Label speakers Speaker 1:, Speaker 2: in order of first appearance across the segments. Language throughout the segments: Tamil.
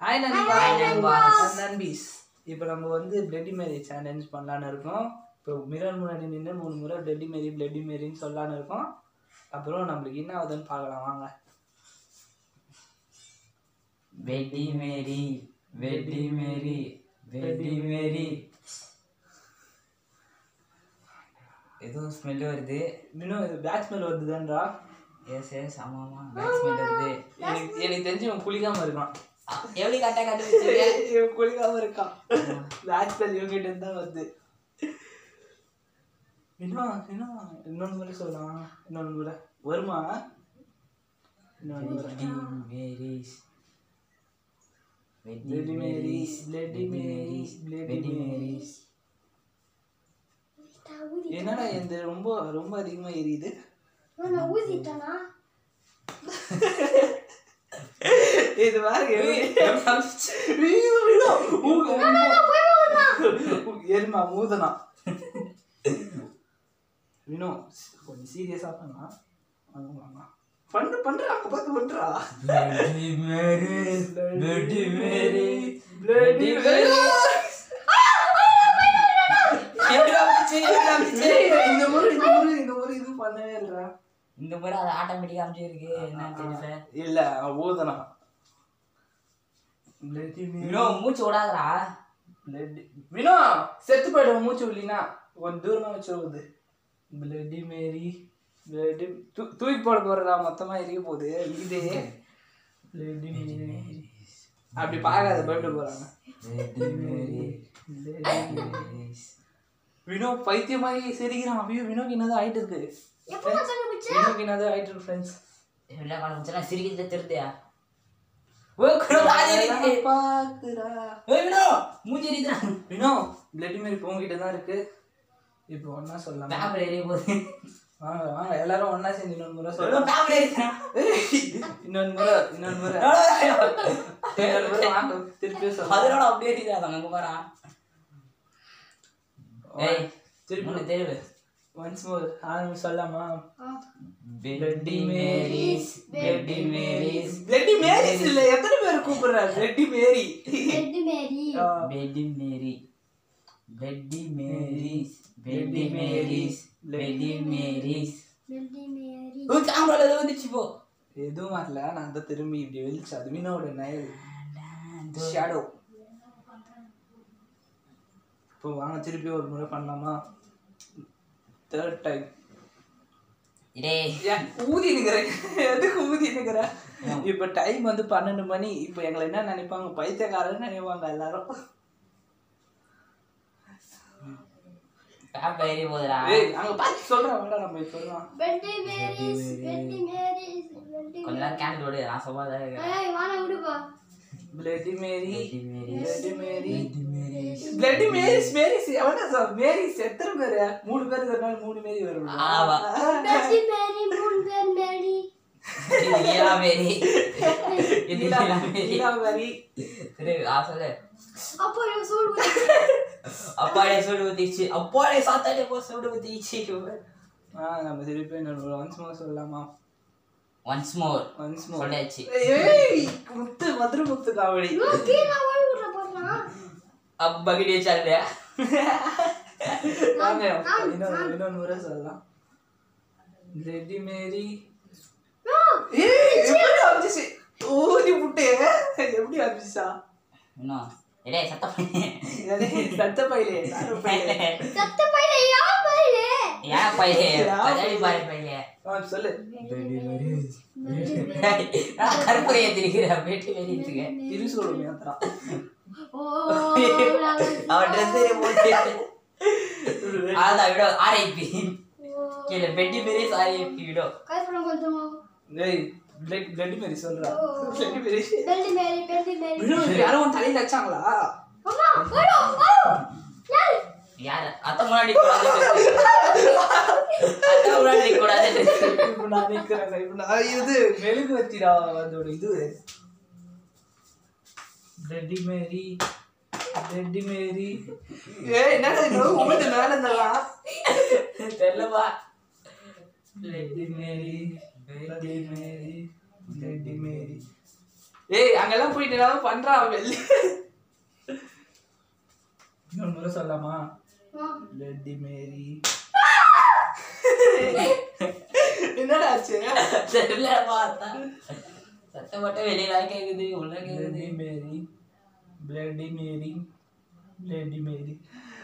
Speaker 1: ஹாய் நண்பா
Speaker 2: Hi நண்பாஸ்.
Speaker 1: நண்பீஸ் இப்போ நம்ம வந்து பிளட்டி மேரி சேலஞ்ச் பண்ணலான்னு இருக்கோம் இப்போ மிரர் முன்னாடி நின்று மூணு முறை பிளட்டி மேரி பிளட்டி மேரின்னு சொல்லலான்னு இருக்கோம் அப்புறம் நம்மளுக்கு என்ன ஆகுதுன்னு பார்க்கலாம் வாங்க
Speaker 2: வெட்டி மேரி வெட்டி மேரி வெட்டி மேரி ஏதோ ஸ்மெல் வருது
Speaker 1: இன்னும் இது பேக் ஸ்மெல் வருதுதான்றா
Speaker 2: எஸ் எஸ் ஆமா ஆமா பேக் ஸ்மெல் வருது
Speaker 1: எனக்கு எனக்கு தெரிஞ்சு இவன் குளிக்காம இருக்கான்
Speaker 2: ஆ, எப்படி கரெக்டாக கண்டுபிடிச்சிருக்க
Speaker 1: இவன் குளிக்காம இருக்கான் பேக் ஸ்மெல் இவங்கிட்ட இருந்து தான் வருது இன்னும் இன்னும் இன்னொன்று முறை சொல்லலாம் இன்னொன்று முறை வருமா இன்னொன்று முறை
Speaker 2: வெட்டி மேரிஸ் வெட்டி
Speaker 1: Bloody
Speaker 2: Marys
Speaker 1: Marys, Bloody Marys, Bloody
Speaker 2: வெட்டி
Speaker 1: Marys.
Speaker 2: மேரிஸ்
Speaker 1: என்னடா இந்த ரொம்ப ரொம்ப அதிகமா எரியுது இது பாருங்க எருமா மூதனா வினோ கொஞ்சம் சீரியஸா பண்ணா பண்ணு பண்றா அங்க பார்த்து பண்றா
Speaker 2: வெட்டி மேரிஸ் வெட்டி மேரிஸ்
Speaker 1: Bloody Marys.
Speaker 2: எப்படி வந்துச்சு எப்படி வந்துச்சு
Speaker 1: இந்த முறை இந்த முறை இந்த முறை இது பண்ணவே இல்லடா
Speaker 2: இந்த முறை அது ஆட்டோமேட்டிக்கா அமைச்சிருக்கு என்னன்னு தெரியல
Speaker 1: இல்ல அவன் ஊதனா Bloody Marys.
Speaker 2: இன்னும் மூச்சு விடாதடா
Speaker 1: பிளட் வினோ செத்து போயிடும் மூச்சு விடலினா கொஞ்சம் தூரமா வச்சு விடுது பிளட்டி மேரி பிளட்டி தூக்கி போட போறடா மொத்தமா எரிய போகுது இதே பிளட்டி மேரி அப்படி பார்க்காத பயப்பட போறாங்க
Speaker 2: வெட்டி மேரி
Speaker 1: Bloody Mary. வினோ பைத்தியமாகி சிரிக்கிறான் ஐயோ வினோக்கு என்னது ஆயிட்டு இருக்கு வினோக்கு என்னது ஆயிட்டு இருக்கு ஃப்ரெண்ட்ஸ்
Speaker 2: என்ன காமிச்சா சிரிக்கிறது தெரியுதா ஓ குரோ ஆஜரிக்கு
Speaker 1: பாக்குறா
Speaker 2: ஏய் வினோ மூஞ்சி எரியுதுடா
Speaker 1: வினோ பிளட்டி மேரி போங்கிட்ட தான் இருக்கு இப்போ ஒன்னா சொல்லலாம்
Speaker 2: பேப்பர் எரிய போகுது
Speaker 1: வாங்க வாங்க எல்லாரும் ஒண்ணா சேர்ந்து இன்னொரு முறை
Speaker 2: ஏதோ
Speaker 1: சொல்லலாம்
Speaker 2: பேப்பர் எரியுதுடா
Speaker 1: இன்னொரு முறை இன்னொரு முறை இன்னொரு முறை வாங்க திருப்பி சொல்லலாம்
Speaker 2: அதனோட அப்படியே எரியுதா அங்க பாரா ஏய்
Speaker 1: திருப்பி
Speaker 2: உனக்கு தெரியுது
Speaker 1: ஒன்ஸ் மோர் ஆரம்பி சொல்லலாமா
Speaker 2: bloody Marys bloody Marys
Speaker 1: bloody Marys இல்ல எத்தனை பேர் கூப்பிடுறா பிளட்டி மேரி ஆ,
Speaker 2: bloody Mary bloody Marys bloody Marys bloody Marys ஓ கேமரால ஏதோ வந்துச்சு போ
Speaker 1: எதுவும் வரல நான் தான் திரும்பி இப்படி வெளிச்சு அது வினோட நயல் ஷேடோ இப்போ வாங்க திருப்பி ஒரு முறை பண்ணலாமா தேர்ட் டைம்
Speaker 2: டேய்
Speaker 1: ஏன் ஊதி நிக்கிறேன் எதுக்கு ஊதி நிக்கிறேன் இப்ப டைம் வந்து பன்னெண்டு மணி இப்ப எங்களை என்ன நினைப்பாங்க பைத்தியக்காரன்னு நினைப்பாங்க எல்லாரும்
Speaker 2: பேப்பர் எரிய போகுதுடா
Speaker 1: ஏய் அங்க பார்த்து சொல்றேன் வேண்டாம் நம்ம இப்ப சொல்லலாம்
Speaker 2: கொஞ்ச நேரம் கேண்டில் விடு நான் சொல்லாத இருக்கேன்
Speaker 1: bloody Mary
Speaker 2: bloody
Speaker 1: bloody
Speaker 2: Marys
Speaker 1: Mary
Speaker 2: bloody Marys
Speaker 1: bloody Marys Marys எவனா சார் மேரிஸ் எத்தனை பேரு மூணு பேருக்கு ஒரு நாள் மூணு மேரி வரும்
Speaker 2: ஆமா இது ஈரா மேரி இது ஈரா மேரி
Speaker 1: மேரி
Speaker 2: சரி ஆ சொல்லு அப்பாடே சூடு ஊத்திச்சு அப்பாடே சாத்தாடே போ சூடு ஊத்திச்சு
Speaker 1: ஆ நம்ம திருப்பி இன்னொரு ஒன்ஸ் மோர் சொல்லலாமா
Speaker 2: ஒன்ஸ் மோர்
Speaker 1: ஒன்ஸ் மோர்
Speaker 2: சொல்லியாச்சு
Speaker 1: ஏய் முத்து மதுரை முத்து காவடி
Speaker 2: अब बगड़े चल रहा
Speaker 1: வாங்க இன்னொரு இன்னொரு முறை சொல்லலாம் ரெடி மேரி ஏய் எப்படி ஆரம்பிச்சு ஓடி புட்டே எப்படி ஆரம்பிச்சா
Speaker 2: இன்னும் எடே சத்தம்
Speaker 1: சத்த பையிலே நானும் பையிலே
Speaker 2: ஏன் பையே கண்ணாடி பாரு பையே
Speaker 1: ஆ, சொல்லு
Speaker 2: நான் கருப்புரை ஏத்திருக்கிற பேட்டி வெளியிட்டு
Speaker 1: இரு சொல்லுங்க அத்தரா
Speaker 2: அவன் ட்ரெஸ் போட்டு அதான் விடோ ஆர்ஐபி கீழே பெட்டி பெரிய ஆர்ஐபி விடோ
Speaker 1: ஏய் பிளட் பிளட் மேரி சொல்றா பிளட் மேரி வினு யாரோ உன் தலையில வச்சாங்களா
Speaker 2: யார் அத்த முன்னாடி கூடாது அத்த முன்னாடி கூடாது
Speaker 1: இப்ப நான் நிக்கிறேன் இப்ப நான் இது மெழுகுவத்திடா அதோட இது பிளட்டி மேரி பிளட்டி மேரி ஏய் என்னடா இது உமிட்டு மேல இருந்தலாம்
Speaker 2: தெரியலப்பா
Speaker 1: bloody Mary bloody Mary bloody Mary ஏய் அங்கெல்லாம் போயிட்டு ஏதாவது பண்றா வெளிய இன்னொரு முறை சொல்லலாமா பிளட்டி மேரி என்னடா ஆச்சு
Speaker 2: தெரியல பார்த்தா சத்தம் மட்டும் வெளியில கேக்குது உள்ள கேக்குது
Speaker 1: bloody Mary bloody Mary bloody Mary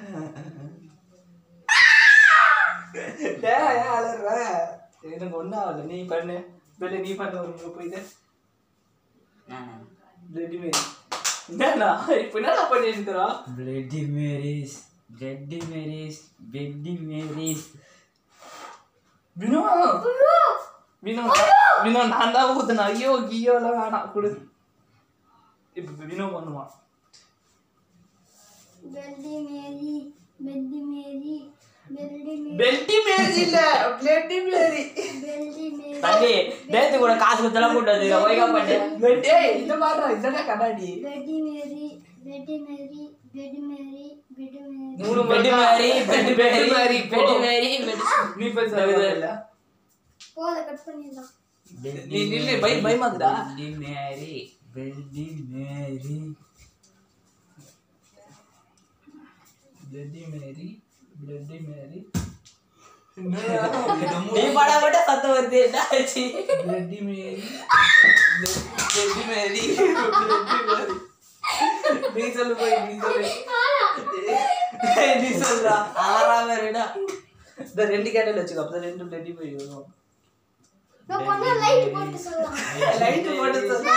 Speaker 1: ஏன் ஏன் அலற எனக்கு ஒன்றும் ஆகல நீ பண்ணு வெளில நீ பண்ண ஒரு முறை போயிட்டு
Speaker 2: நானா?
Speaker 1: பிளட்டி மேரி என்னண்ணா இப்போ என்னடா பண்ணிட்டு இருக்கிறோம்
Speaker 2: Bloody Marys, Bloody Marys, Bloody Marys.
Speaker 1: Vino Vino Vino நான் தான் ஊத்துனா ஐயோ கியோலாம் வேணாம் கொடு இப்போ வினோ பண்ணுவான்
Speaker 3: பெல்டி மேரி பெல்டி மேரி பெல்டி மேரி
Speaker 1: பெல்டி மேரி இல்ல பிளட்டி மேரி
Speaker 3: பெல்டி மேரி
Speaker 2: தம்பி நேத்து கூட காசு குத்தலாம் கூட்டாது ஒய்கா பண்ணு
Speaker 1: டேய் இந்த பாடுறா இதடா கண்ணாடி
Speaker 3: பெல்டி மேரி பெல்டி மேரி பெல்டி மேரி பெல்டி மேரி
Speaker 1: மூணு
Speaker 2: பெட்டி மாரி பெட்டி
Speaker 1: பெட்டி
Speaker 2: மாரி
Speaker 1: மேரி
Speaker 2: பெட்டி மாரி பெட்டி
Speaker 1: நீ போய் சொல்லுது இல்ல
Speaker 3: போத கட் பண்ணிடலாம்
Speaker 1: நீ நில்லு பை பயமாக்குதா
Speaker 2: பெட்டி மாரி பெட்டி மாரி
Speaker 1: பிளட்டி மேரி பிளட்டி மேரி
Speaker 2: நீ பாட மட்டும் சத்தம் வருது என்ன ஆச்சு
Speaker 1: bloody Mary bloody Mary bloody Mary நீ சொல்லு போய் நீ சொல்லு ஏய், நீ சொல்றா
Speaker 2: ஆறாம இருடா
Speaker 1: இந்த ரெண்டு கேண்டில் வச்சுக்கோ அப்போ ரெண்டு பிளட்டி போய் வரும்
Speaker 3: நான் பண்ண லைட் போட்டு சொல்லலாம்
Speaker 1: லைட் போட்டு சொல்லு.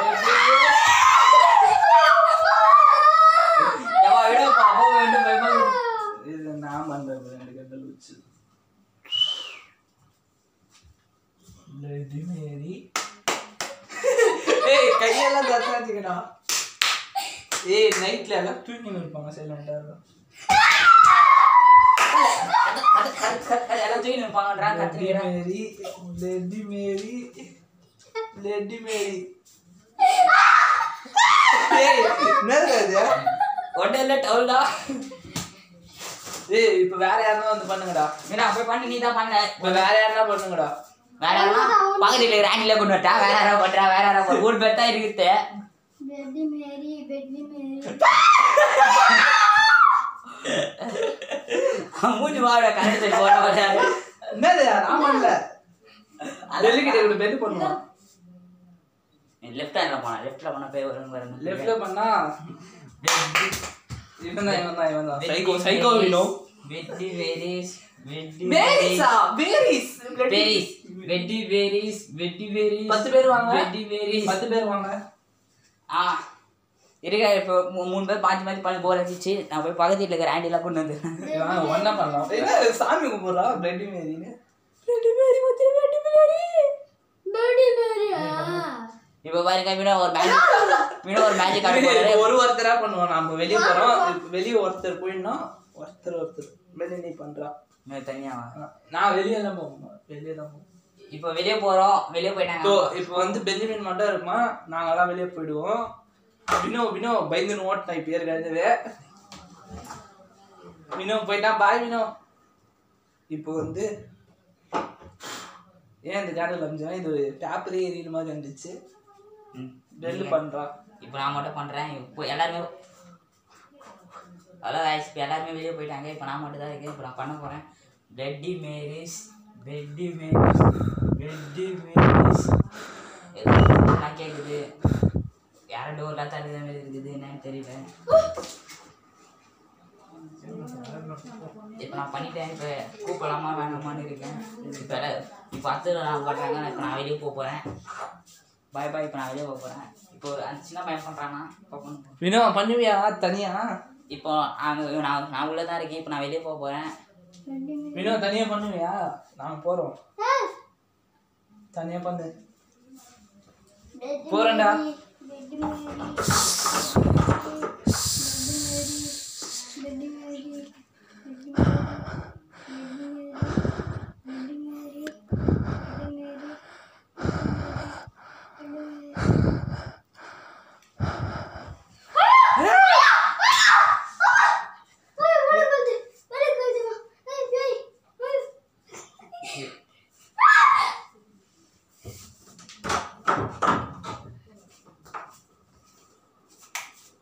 Speaker 2: எவா விட பாப்பா வேண்டும் பயமா
Speaker 1: இது நான் பண்றேன் ரெண்டு கேண்டில் வச்சு பிளட்டி மேரி ஏய் கையெல்லாம் தத்தாச்சுக்கடா ஏய் நைட்ல எல்லாம் தூங்கி இருப்பாங்க சைலண்டா
Speaker 2: எல்லாம் தூக்கி நிற்பாங்கன்றான்
Speaker 1: லெட்டி
Speaker 2: கத்துக்கிறேன்
Speaker 1: மேரி லெட்டி மேரி லெட்டி மேரி ஏய் என்னது அது
Speaker 2: ஒன்றும் இல்லை டவுல்டா
Speaker 1: ஏய் இப்போ வேற யாருன்னா வந்து பண்ணுங்கடா
Speaker 2: மீனா போய் பண்ணி நீ தான் பண்ண
Speaker 1: இப்போ வேற யாருன்னா பண்ணுங்கடா
Speaker 2: வேற யாரா பக்கத்துல ராணில கொண்டு வரட்டா வேற யாரா பண்றா வேற யாரா பண்றா? மூணு பேர் தான் இருக்குது
Speaker 3: பெல்டி மேரி பெல்டி மேரி
Speaker 2: மூஞ்சி மாவிட கரண்ட் சைடு போட்ட மாட்டாரு
Speaker 1: என்னது நான் பண்ணல டெல்லி கிட்ட கூட பெட் பண்ணுவான்
Speaker 2: லெஃப்ட் ஹேண்ட்ல போனா லெஃப்ட்ல போனா பேர் வரும் வரும்
Speaker 1: லெஃப்ட்ல பண்ணா இவன் தான் இவன் தான் இவன் தான் சைக்கோ சைக்கோ வினோ
Speaker 2: வெட்டி வேரிஸ் வெட்டி
Speaker 1: பேரிஸா பேரிஸ்
Speaker 2: பேரிஸ் வெட்டி வேரிஸ் வெட்டி வேரிஸ்
Speaker 1: பத்து பேர் வாங்க.
Speaker 2: வெட்டி வேரிஸ்
Speaker 1: பத்து பேர் வாங்க
Speaker 2: ஆ இருக்க இப்போ மூ- மூணு பேர் பாஞ்சு மாத்தி பண்ணி போர் அடிச்சிச்சு நான் போய் பக்கத்துல இருக்கிற ஆண்டிலாம் கொண்டு வந்து
Speaker 1: வாங்க ஒண்ணா பண்ணலாம் என்ன சாமி கும்பிடுறா பிளட்டி மேரின்னு
Speaker 2: வெட்டி வேரி முத்திர வெட்டி வேரி
Speaker 3: பெல்டி மேரியா
Speaker 2: இப்போ பாருங்க மீனா ஒரு மேஜிக் மீனா ஒரு மேஜிக் ஆட போறாரு
Speaker 1: ஒரு ஒருத்தரா பண்ணுவோம் நம்ம வெளிய போறோம் இப்ப வெளிய ஒருத்தர் போயிடணும் ஒருத்தர் ஒருத்தர் வெளிய நீ பண்றா
Speaker 2: மீனா தனியாவா
Speaker 1: நான் வெளியே தான் போகணும் வெளியே தான் போகணும்
Speaker 2: இப்போ வெளியே போறோம் வெளியே போயிட்டாங்க
Speaker 1: ஸோ இப்போ வந்து பெஞ்சமின் மட்டும் இருப்பான் நாங்கெல்லாம் வெளியே போயிடுவோம் வினோ வினோ பயந்துன்னு ஓட்டினா இப்போ ஏற்கனவே வினோ போயிட்டான் பாய் வினோ இப்போ வந்து ஏன் இந்த கேடல் அமிச்சோம் இது டேப்லேயே எரியுற மாதிரி இருந்துச்சு
Speaker 2: ம்.
Speaker 1: பெல்லு பண்றா
Speaker 2: இப்போ நான் மட்டும் பண்றேன் இப்போ எல்லாருமே ஹலோ guys இப்போ எல்லாருமே வெளியே போயிட்டாங்க இப்போ நான் மட்டும் தான் இருக்கேன் இப்போ நான் பண்ண போறேன் பெட்டி மேரிஸ் பெட்டி மேரிஸ் பெட்டி மேரிஸ் எல்லாம் கேட்குது யாரும் டோர்லாம் தருகிற மாதிரி இருக்குது என்னன்னு தெரியல இப்போ நான் பண்ணிட்டேன் இப்போ கூப்பிடலாமா வேணாமான்னு இருக்கேன் இப்போ எல்லாம் இப்போ அடுத்து நான் பண்ணுறாங்க இப்போ நான் வெளியே போக போகிறேன் பாய் பாய் இப்போ நான் வெளியே போக போகிறேன் இப்போ அந்த சின்ன பையன் பண்ணுறானா இப்போ பண்ண
Speaker 1: வினோ பண்ணுவியா தனியா
Speaker 2: இப்போ அங்கே நான் நான் உள்ளே தான் இருக்கேன் இப்போ நான் வெளியே போக போகிறேன்
Speaker 3: பெல்டி மேரி
Speaker 1: வினோ தனியா பண்ணுவியா நாங்க போறோம் தனியா பண்ணு
Speaker 3: பெல்டி
Speaker 1: போறேன்டா.
Speaker 3: பெல்டி மேரி பெல்டி மேரி பெல்டி மேரி பெல்டி மேரி பெல்டி மேரி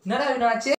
Speaker 1: என்னடா வினோ ஆச்சு